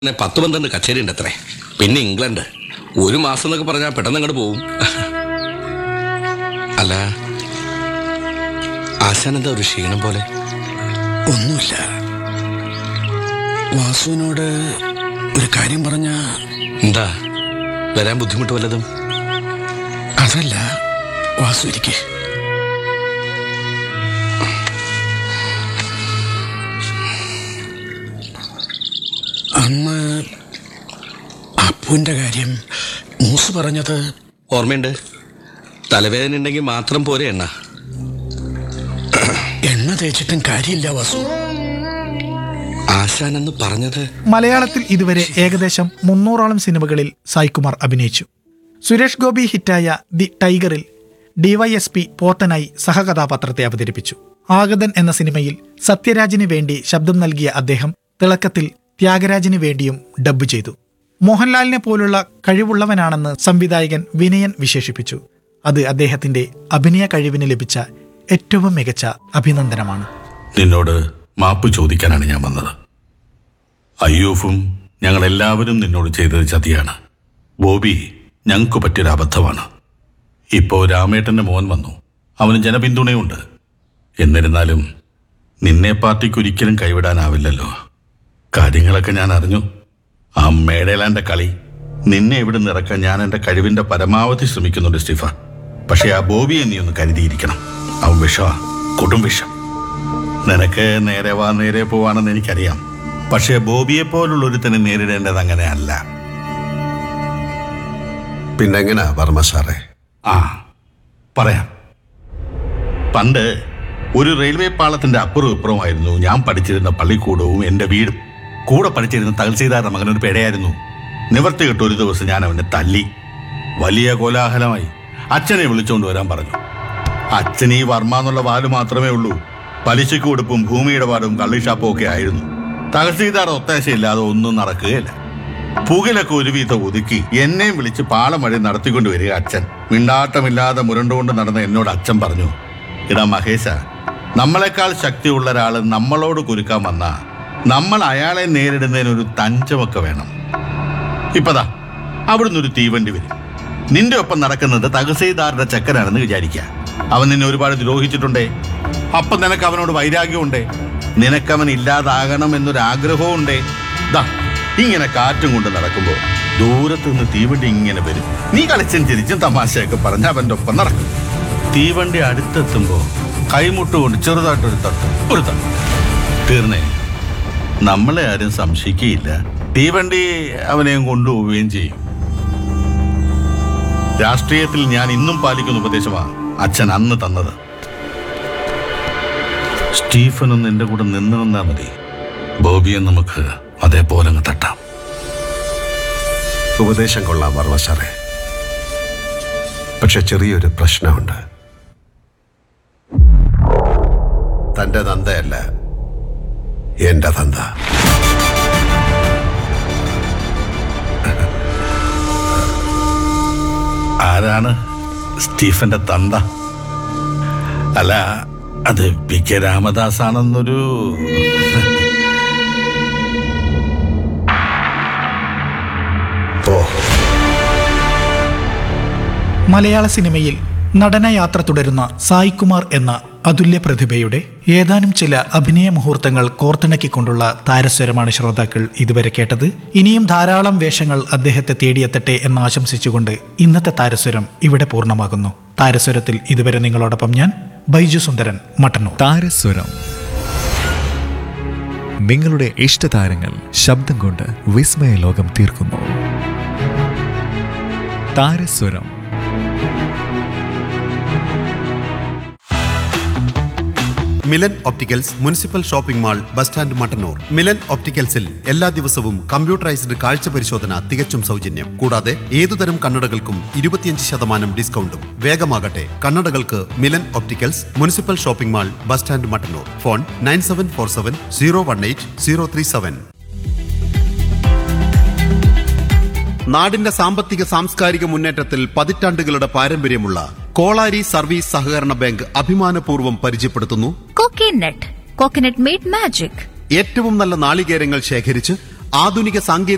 പിന്നെ പത്ത് പന്ത്രണ്ട് കച്ചേരി ഉണ്ട് അത്രേ പിന്നെ ഇംഗ്ലണ്ട് ഒരു മാസം എന്നൊക്കെ പറഞ്ഞാൽ പെട്ടെന്ന് അങ്ങോട്ട് പോവും അല്ല ആശാനെന്താ ഒരു ക്ഷീണം പോലെ ഒന്നുമില്ല വാസുവിനോട് ഒരു കാര്യം പറഞ്ഞ എന്താ വരാൻ ബുദ്ധിമുട്ട് വല്ലതും അതല്ല വാസു ഇരിക്കെ അന്ന് അപ്പുവിന്റെ കാര്യം മൂസ് പറഞ്ഞത് ഓർമ്മയുണ്ട് തലവേദന ഉണ്ടെങ്കിൽ മാത്രം പോരെ എണ്ണ എണ്ണ തേച്ചിട്ടും കാര്യമില്ല വാസു ആശാനെന്ന് പറഞ്ഞത് മലയാളത്തിൽ ഇതുവരെ ഏകദേശം മുന്നൂറോളം സിനിമകളിൽ സായ്കുമാർ അഭിനയിച്ചു സുരേഷ് ഗോപി ഹിറ്റായ ദി ടൈഗറിൽ ഡിവൈഎസ്പി പോത്തനായി സഹകഥാപാത്രത്തെ അവതരിപ്പിച്ചു ആഗതൻ എന്ന സിനിമയിൽ സത്യരാജിന് വേണ്ടി ശബ്ദം നൽകിയ അദ്ദേഹം തിളക്കത്തിൽ ത്യാഗരാജിന് വേണ്ടിയും ഡബ്ബ് ചെയ്തു മോഹൻലാലിനെ പോലുള്ള കഴിവുള്ളവനാണെന്ന് സംവിധായകൻ വിനയൻ വിശേഷിപ്പിച്ചു അത് അദ്ദേഹത്തിന്റെ അഭിനയ കഴിവിന് ലഭിച്ച ഏറ്റവും മികച്ച അഭിനന്ദനമാണ് നിന്നോട് മാപ്പ് ചോദിക്കാനാണ് ഞാൻ വന്നത് അയ്യൂഫും ഞങ്ങൾ എല്ലാവരും നിന്നോട് ചെയ്തത് ചതിയാണ് ബോബി ഞങ്ങൾക്ക് പറ്റിയൊരു അബദ്ധമാണ് ഇപ്പോ രാമേട്ടന്റെ മോൻ വന്നു അവന് ജനപിന്തുണയുണ്ട് എന്നിരുന്നാലും നിന്നെ പാർട്ടിക്ക് ഒരിക്കലും കൈവിടാനാവില്ലല്ലോ കാര്യങ്ങളൊക്കെ ഞാൻ അറിഞ്ഞു ആ മേടേലാന്റെ കളി നിന്നെ ഇവിടെ നിറക്കാൻ ഞാൻ എന്റെ കഴിവിന്റെ പരമാവധി ശ്രമിക്കുന്നുണ്ട് സ്റ്റീഫ പക്ഷെ ആ ബോബിയെ നീ ഒന്ന് കരുതിയിരിക്കണം അവൻ വിഷമാ കൊടും വിഷം നിനക്ക് നേരെ വാ നേരെ പോവാണെന്ന് എനിക്കറിയാം പക്ഷേ ബോബിയെ പോലുള്ള ഒരുത്തനെ നേരിടേണ്ടത് അങ്ങനെയല്ല പിന്നെങ്ങനാ വർമ്മ സാറേ ആ പറയാം പണ്ട് ഒരു റെയിൽവേ പാളത്തിന്റെ അപ്പുറവും ഇപ്പുറമായിരുന്നു ഞാൻ പഠിച്ചിരുന്ന പള്ളിക്കൂടവും എന്റെ വീടും കൂടെ പഠിച്ചിരുന്ന തഹസീൽദാരുടെ മകൻ ഒരു പേടയായിരുന്നു നിവർത്തി കിട്ട ഒരു ദിവസം ഞാൻ അവനെ തല്ലി വലിയ കോലാഹലമായി അച്ഛനെ വിളിച്ചുകൊണ്ട് വരാൻ പറഞ്ഞു അച്ഛൻ ഈ വർമ്മ എന്നുള്ള വാല് മാത്രമേ ഉള്ളൂ പലിശയ്ക്ക് കൊടുപ്പും ഭൂമിയുടെ പാടും കള്ളിഷാപ്പും ഒക്കെ ആയിരുന്നു തഹസീൽദാർ ഒത്താശയില്ലാതെ ഒന്നും നടക്കുകയില്ല പുകലൊക്കെ ഒരു വീതം ഒതുക്കി എന്നെയും വിളിച്ച് പാളമഴ നടത്തിക്കൊണ്ട് വരിക അച്ഛൻ മിണ്ടാട്ടമില്ലാതെ മുരണ്ടുകൊണ്ട് നടന്ന എന്നോട് അച്ഛൻ പറഞ്ഞു ഇടാ മഹേശ നമ്മളെക്കാൾ ശക്തിയുള്ള ഒരാൾ നമ്മളോട് കുരുക്കാൻ വന്ന നമ്മൾ അയാളെ നേരിടുന്നതിന് ഒരു തഞ്ചമൊക്കെ വേണം ഇപ്പതാ അവിടുന്ന് ഒരു തീവണ്ടി വരും നിന്റെ ഒപ്പം നടക്കുന്നത് തഹസീൽദാരുടെ ചക്കനാണെന്ന് വിചാരിക്കുക അവൻ നിന്നെ ഒരുപാട് ദ്രോഹിച്ചിട്ടുണ്ടേ അപ്പൊ നിനക്ക് അവനോട് വൈരാഗ്യമുണ്ടേ നിനക്കവൻ ഇല്ലാതാകണം എന്നൊരു ആഗ്രഹവും ഉണ്ടേ ദാ ഇങ്ങനെ കാറ്റും കൊണ്ട് നടക്കുമ്പോ ദൂരത്ത് നിന്ന് തീവണ്ടി ഇങ്ങനെ വരും നീ കളിച്ചും ചിരിച്ചും തമാശയൊക്കെ പറഞ്ഞ് അവന്റെ ഒപ്പം നടക്കും തീവണ്ടി അടുത്തെത്തുമ്പോ കൈമുട്ടുകൊണ്ട് ചെറുതായിട്ടൊരു തട്ട് ഒരു തട്ട് തീർന്നേ നമ്മളെ ആരും സംശയിക്കുകയില്ല തീവണ്ടി അവനെയും കൊണ്ടുപോവുകയും ചെയ്യും രാഷ്ട്രീയത്തിൽ ഞാൻ ഇന്നും പാലിക്കുന്ന ഉപദേശമാണ് അച്ഛൻ അന്ന് തന്നത് സ്റ്റീഫനും നിന്റെ കൂടെ നിന്ന് നിന്നാ മതി ബോബിയെ നമുക്ക് അതേപോലെ അങ്ങ് തട്ടാം ഉപദേശം കൊള്ളാം വർമ്മ സാറേ പക്ഷെ ചെറിയൊരു പ്രശ്നമുണ്ട് തന്റെ തന്തയല്ല എന്റെ തന്ത ആരാണ് സ്റ്റീഫന്റെ തന്ത അല്ല അത് പി കെ രാമദാസ് ആണെന്നൊരു ഓ മലയാള സിനിമയിൽ നടനയാത്ര തുടരുന്ന സായ്കുമാർ എന്ന അതുല്യ പ്രതിഭയുടെ ഏതാനും ചില അഭിനയ മുഹൂർത്തങ്ങൾ കോർത്തിണക്കിക്കൊണ്ടുള്ള താരസ്വരമാണ് ശ്രോതാക്കൾ ഇതുവരെ കേട്ടത് ഇനിയും ധാരാളം വേഷങ്ങൾ അദ്ദേഹത്തെ തേടിയെത്തട്ടെ എന്ന് ആശംസിച്ചുകൊണ്ട് ഇന്നത്തെ താരസ്വരം ഇവിടെ പൂർണ്ണമാകുന്നു താരസ്വരത്തിൽ ഇതുവരെ നിങ്ങളോടൊപ്പം ഞാൻ ബൈജു സുന്ദരൻ മട്ടന്നൂർ താരസ്വരം നിങ്ങളുടെ ഇഷ്ടതാരങ്ങൾ ശബ്ദം കൊണ്ട് വിസ്മയ ലോകം തീർക്കുന്നു താരസ്വരം Milan opticals municipal shopping mall bus stand Mattannur Milan ഒപ്റ്റിക്കൽസിൽ എല്ലാ ദിവസവും കമ്പ്യൂട്ടറൈസ്ഡ് കാഴ്ച പരിശോധന തികച്ചും സൗജന്യം കൂടാതെ ഏതുതരം കണ്ണടകൾക്കും ഇരുപത്തിയഞ്ച് ശതമാനം ഡിസ്കൗണ്ടും വേഗമാകട്ടെ കണ്ണടകൾക്ക് Milan opticals municipal shopping mall bus stand Mattannur phone nine seven four seven zero one eight zero three seven നാടിന്റെ സാമ്പത്തിക സാംസ്കാരിക മുന്നേറ്റത്തിൽ പതിറ്റാണ്ടുകളുടെ പാരമ്പര്യമുള്ള കോളാരി സർവീസ് സഹകരണ ബാങ്ക് അഭിമാനപൂർവ്വം പരിചയപ്പെടുത്തുന്നു Coconut. Coconut made magic. ഏറ്റവും നല്ല നാളികേരങ്ങൾ ശേഖരിച്ച് ആധുനിക സാങ്കേതിക